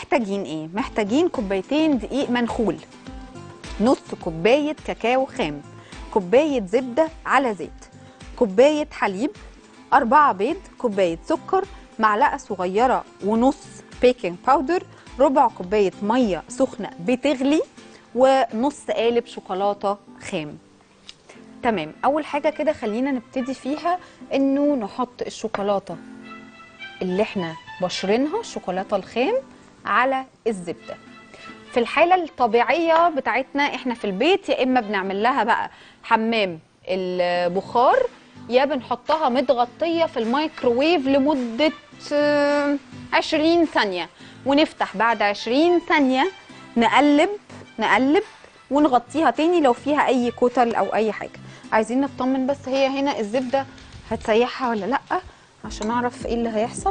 محتاجين ايه محتاجين كوبايتين دقيق منخول نص كوبايه كاكاو خام كوبايه زبده على زيت كوبايه حليب أربعة بيض كوبايه سكر معلقه صغيره ونص بيكنج باودر ربع كوبايه ميه سخنه بتغلي ونص قالب شوكولاته خام تمام اول حاجه كده خلينا نبتدي فيها انه نحط الشوكولاته اللي احنا بشرينها الشوكولاته الخام على الزبده في الحاله الطبيعيه بتاعتنا احنا في البيت يا اما بنعمل لها بقى حمام البخار يا بنحطها متغطيه في الميكروويف لمده آه، 20 ثانيه ونفتح بعد 20 ثانيه نقلب نقلب ونغطيها تاني لو فيها اي كتل او اي حاجه عايزين نطمن بس هي هنا الزبده هتسيحها ولا لا عشان اعرف ايه اللي هيحصل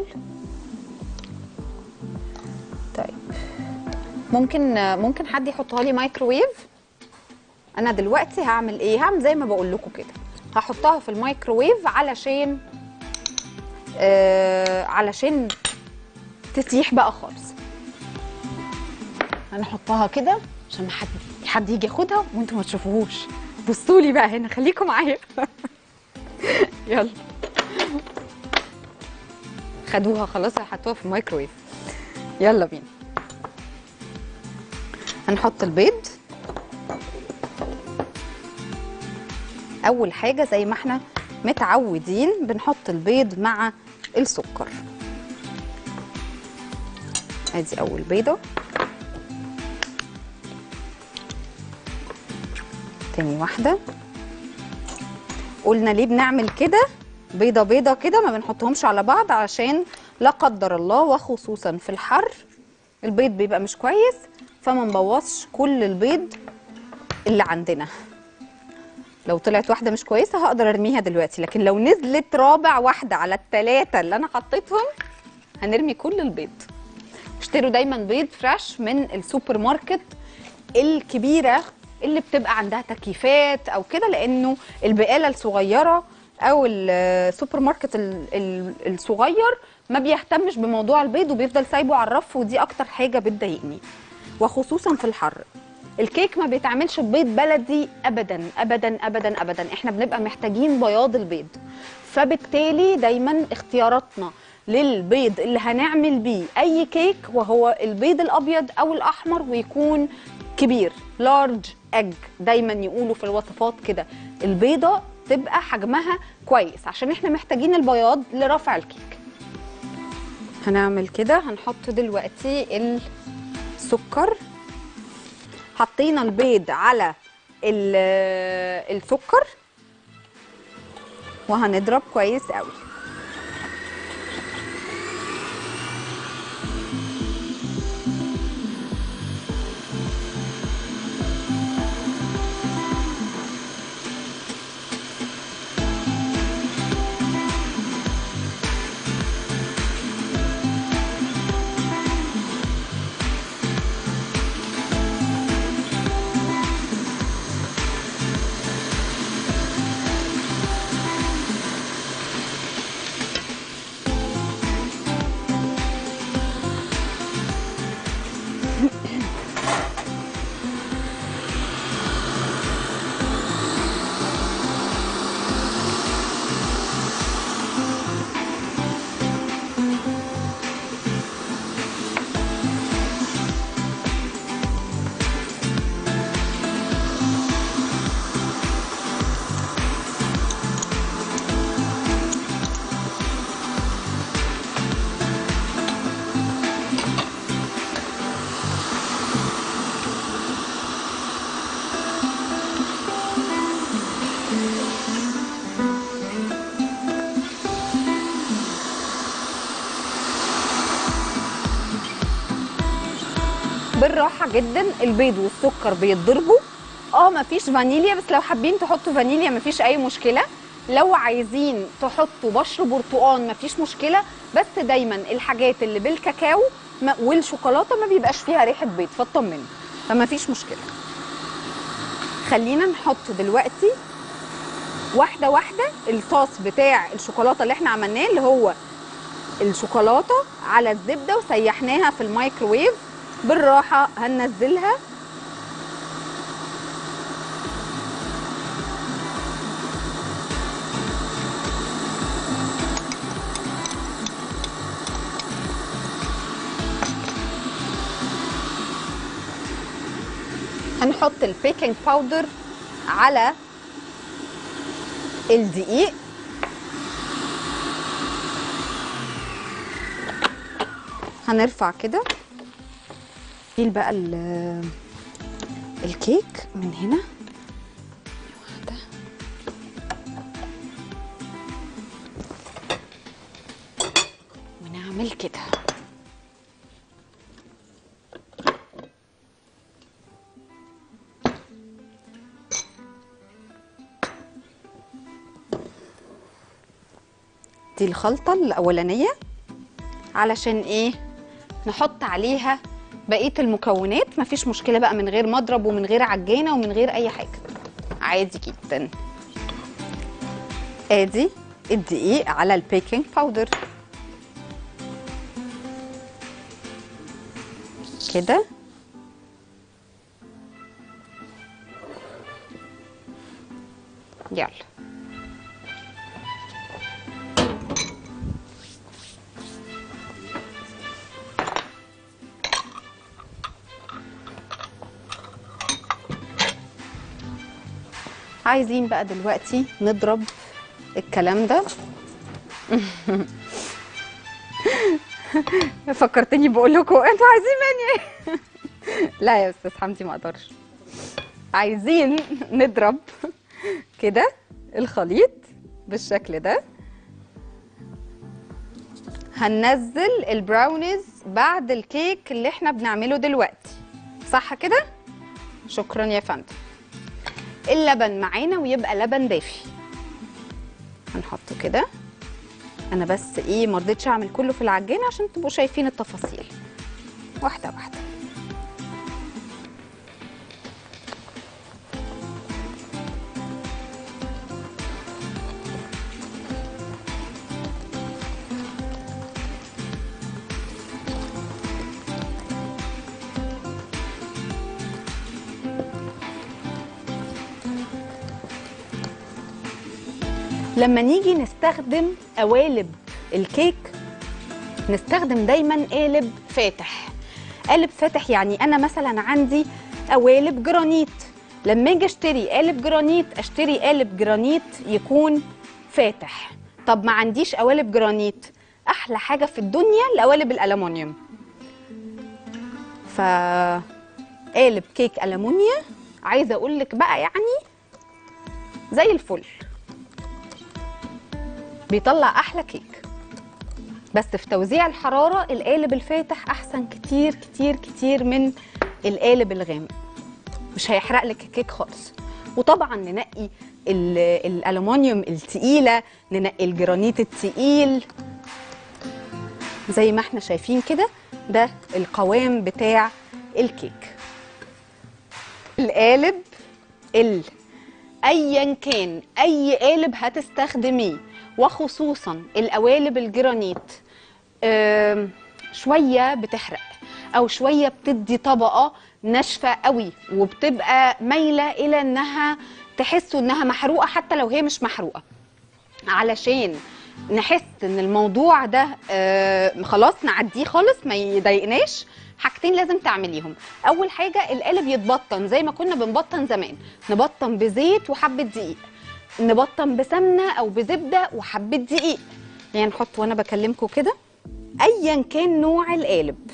طيب ممكن ممكن حد يحطها لي مايكروويف انا دلوقتي هعمل ايه هعمل زي ما بقول لكم كده هحطها في الميكروويف علشان آه علشان تسيح بقى خالص انا احطها كده عشان ما حد حد يجي ياخدها وانتوا ما تشوفوهوش بصوا لي بقى هنا خليكم معايا يلا خدوها خلاص هحطوها في الميكروويف يلا بينا هنحط البيض اول حاجه زي ما احنا متعودين بنحط البيض مع السكر ادي اول بيضه تاني واحده قلنا ليه بنعمل كده بيضه بيضه كده ما بنحطهمش على بعض عشان لا قدر الله وخصوصا في الحر البيض بيبقى مش كويس فما نبوظش كل البيض اللي عندنا لو طلعت واحده مش كويسه هقدر ارميها دلوقتي لكن لو نزلت رابع واحده على الثلاثه اللي انا حطيتهم هنرمي كل البيض اشتروا دايما بيض فريش من السوبر ماركت الكبيره اللي بتبقى عندها تكييفات او كده لانه البقاله الصغيره او السوبر ماركت ال- ال- الصغير ما بيهتمش بموضوع البيض وبيفضل سايبه على الرف ودي اكتر حاجه بتضايقني وخصوصا في الحر الكيك ما بيتعملش ببيض بلدي ابدا ابدا ابدا ابدا احنا بنبقى محتاجين بياض البيض فبالتالي دايما اختياراتنا للبيض اللي هنعمل بيه اي كيك وهو البيض الابيض او الاحمر ويكون كبير لارج اج دايما يقولوا في الوصفات كده البيضه تبقى حجمها كويس عشان احنا محتاجين البياض لرفع الكيك هنعمل كده هنحط دلوقتي السكر حطينا البيض على ال- السكر وهنضرب كويس قوي بالراحه جدا البيض والسكر بيتضربوا اه مفيش فانيليا بس لو حابين تحطوا فانيليا مفيش اي مشكله لو عايزين تحطوا بشر برتقان مفيش مشكله بس دايما الحاجات اللي بالكاكاو ما- والشوكولاته ما بيبقاش فيها ريحه بيض فاطمنوا فما فيش مشكله خلينا نحط دلوقتي واحده واحده الصوص بتاع الشوكولاته اللي احنا عملناه اللي هو الشوكولاته على الزبده وسيحناها في الميكروويف بالراحه هننزلها هنحط البيكنج باودر على الدقيق هنرفع كده نشيل بقى ال- الكيك من هنا واحدة ونعمل كده دي الخلطة الأولانية علشان إيه نحط عليها بقية المكونات مفيش مشكلة بقى من غير مضرب ومن غير عجانة ومن غير أي حاجة عادي جدا ادي الدقيق على البيكنج باودر كده يلا عايزين بقى دلوقتي نضرب الكلام ده فكرتني بقول لكم انتوا عايزين مني ايه لا يا استاذ حمدي ما اقدرش عايزين نضرب كده الخليط بالشكل ده هننزل البراونيز بعد الكيك اللي احنا بنعمله دلوقتي صح كده شكرا يا فندم اللبن معانا ويبقى لبن دافي هنحطه كده انا بس ايه ما رضيتش اعمل كله في العجينه عشان تبقوا شايفين التفاصيل واحده واحده لما نيجي نستخدم قوالب الكيك نستخدم دايما قالب فاتح قالب فاتح يعني انا مثلا عندي قوالب جرانيت لما اجي اشتري قالب جرانيت اشتري قالب جرانيت يكون فاتح طب ما عنديش قوالب جرانيت احلى حاجه في الدنيا القوالب الالومنيوم ف قالب كيك المونيا عايزه اقول لك بقى يعني زي الفل بيطلع احلى كيك بس في توزيع الحراره القالب الفاتح احسن كتير كتير كتير من القالب الغامق مش هيحرق لك الكيك خالص وطبعا ننقي ال- الالومنيوم التقيله ننقي الجرانيت التقيل زي ما احنا شايفين كده ده القوام بتاع الكيك القالب ال ايا كان اي قالب هتستخدميه وخصوصا القوالب الجرانيت آم، شويه بتحرق او شويه بتدي طبقه ناشفه قوي وبتبقى مايله الى انها تحسوا انها محروقه حتى لو هي مش محروقه علشان نحس ان الموضوع ده آه خلاص نعديه خالص ما يضايقناش حاجتين لازم تعمليهم اول حاجه القالب يتبطن زي ما كنا بنبطن زمان نبطن بزيت وحبه دقيق نبطن بسمنه او بزبده وحبه دقيق يعني نحط وانا بكلمكم كده ايا كان نوع القالب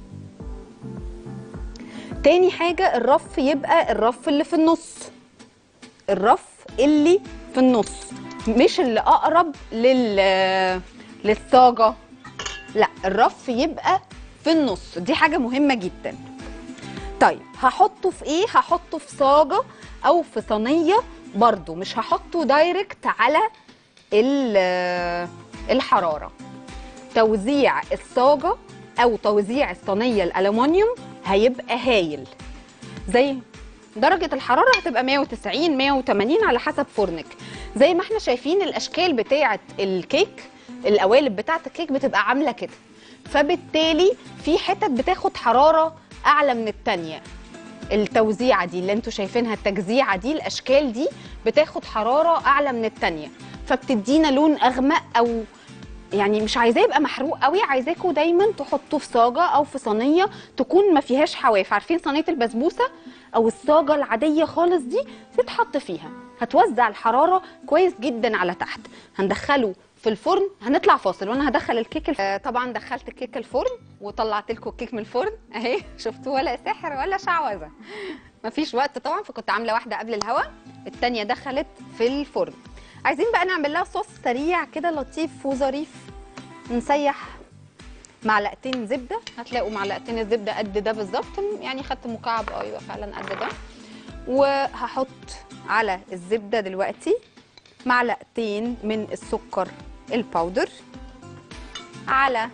تاني حاجه الرف يبقى الرف اللي في النص الرف اللي في النص مش اللي اقرب لل للصاجه لا الرف يبقى في النص دي حاجه مهمه جدا طيب هحطه في ايه هحطه في صاجه او في صينيه برضو مش هحطه دايركت على ال- الحراره توزيع الصاجه او توزيع الصينيه الالومنيوم هيبقى هايل زي درجة الحرارة هتبقى 190 180 على حسب فرنك زي ما احنا شايفين الأشكال بتاعة الكيك القوالب بتاعه الكيك بتبقى عامله كده فبالتالي في حتت بتاخد حراره اعلى من التانيه التوزيعه دي اللي انتوا شايفينها التجزيعه دي الاشكال دي بتاخد حراره اعلى من التانيه فبتدينا لون اغمق او يعني مش عايزاه يبقى محروق قوي عايزاكم دايما تحطوه في صاجه او في صينيه تكون ما فيهاش حواف عارفين صينيه البسبوسه او الصاجه العاديه خالص دي تتحط فيها هتوزع الحراره كويس جدا على تحت هندخله في الفرن هنطلع فاصل وانا هدخل الكيك الف... آه طبعا دخلت الكيك الفرن وطلعت لكم الكيك من الفرن اهي شفتوه ولا سحر ولا شعوذه مفيش وقت طبعا فكنت عامله واحده قبل الهوا التانيه دخلت في الفرن عايزين بقى نعمل لها صوص سريع كده لطيف وظريف نسيح معلقتين زبده هتلاقوا معلقتين الزبده قد ده بالظبط يعني خدت مكعب اه يبقى فعلا قد ده وهحط على الزبده دلوقتي معلقتين من السكر الباودر على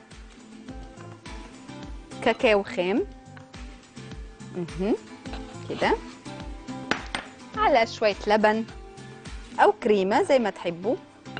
كاكاو خام مهم. كده على شويه لبن او كريمه زي ما تحبوا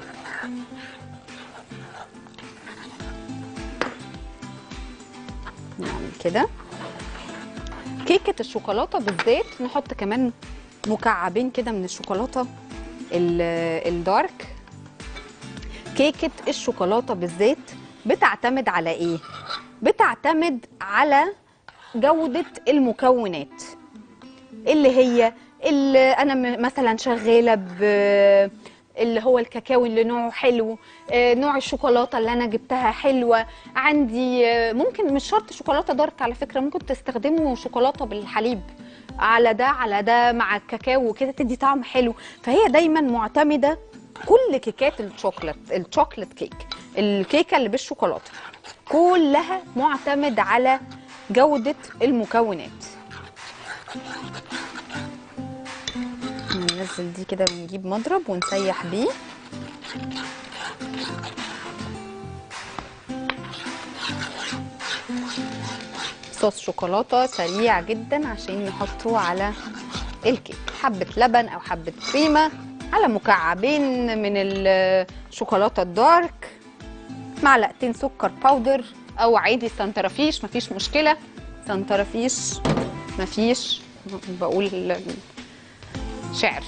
نعمل كده كيكه الشوكولاته بالذات نحط كمان مكعبين كده من الشوكولاته ال- الدارك كيكه الشوكولاته بالذات بتعتمد على ايه بتعتمد على جوده المكونات اللي هي اللي انا م- مثلا شغاله ب اللي هو الكاكاو اللي نوعه حلو آه، نوع الشوكولاته اللي انا جبتها حلوه عندي آه، ممكن مش شرط شوكولاته دارك على فكره ممكن تستخدموا شوكولاته بالحليب على ده على ده مع الكاكاو وكده تدي طعم حلو فهي دايما معتمده كل كيكات الشوكولات الشوكولات كيك الكيكه اللي بالشوكولاته كلها معتمد على جوده المكونات ننزل دي كده ونجيب مضرب ونسيح بيه صوص شوكولاته سريع جدا عشان نحطه على الكيك حبه لبن او حبه كريمه على مكعبين من الشوكولاته الدارك معلقتين سكر باودر او عادي سنترافيش مفيش مشكله سنترافيش مفيش بقول شعر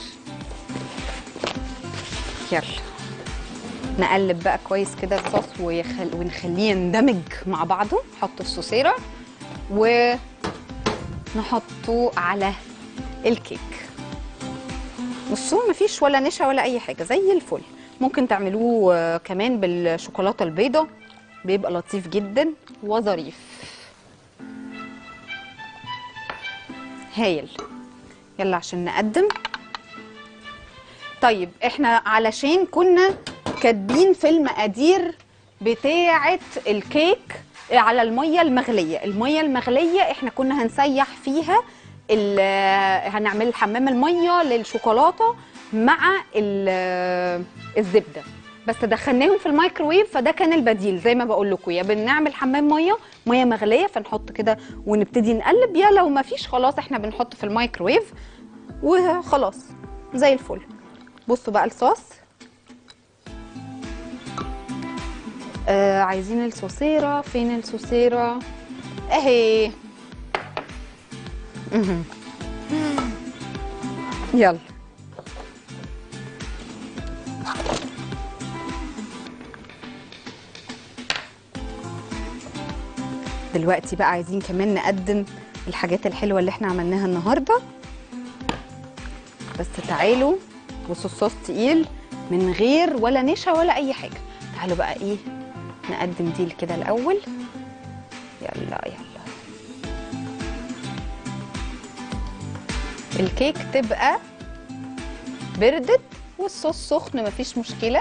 يلا نقلب بقى كويس كده الصوص ويخل... ونخليه يندمج مع بعضه نحط الصوصيره ونحطه على الكيك بصوا مفيش ولا نشا ولا اي حاجه زي الفل ممكن تعملوه آه، كمان بالشوكولاته البيضاء بيبقى لطيف جدا وظريف هايل يلا عشان نقدم طيب احنا علشان كنا كاتبين في المقادير بتاعه الكيك على الميه المغليه الميه المغليه احنا كنا هنسيح فيها ال- هنعمل حمام الميه للشوكولاته مع ال- الزبده بس دخلناهم في الميكروويف فده كان البديل زي ما بقول لكم يا بنعمل حمام ميه ميه مغليه فنحط كده ونبتدي نقلب يا لو ما فيش خلاص احنا بنحط في الميكروويف وخلاص زي الفل بصوا بقى الصوص آه عايزين الصوصيرة فين الصوصيرة اهي مهم. يلا دلوقتي بقى عايزين كمان نقدم الحاجات الحلوة اللي احنا عملناها النهاردة بس تعالوا بصوا الصوص تقيل من غير ولا نشا ولا اي حاجه تعالوا بقى ايه نقدم دي كده الاول يلا يلا الكيك تبقى بردت والصوص سخن مفيش مشكله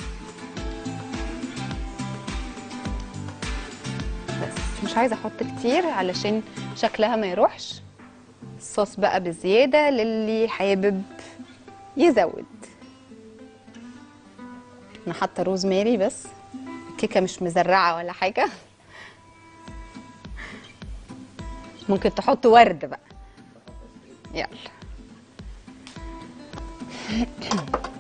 بس مش عايزه احط كتير علشان شكلها ما يروحش الصوص بقى بزياده للي حابب يزود انا حاطه روزماري بس الكيكه مش مزرعه ولا حاجه ممكن تحطوا ورد بقى يلا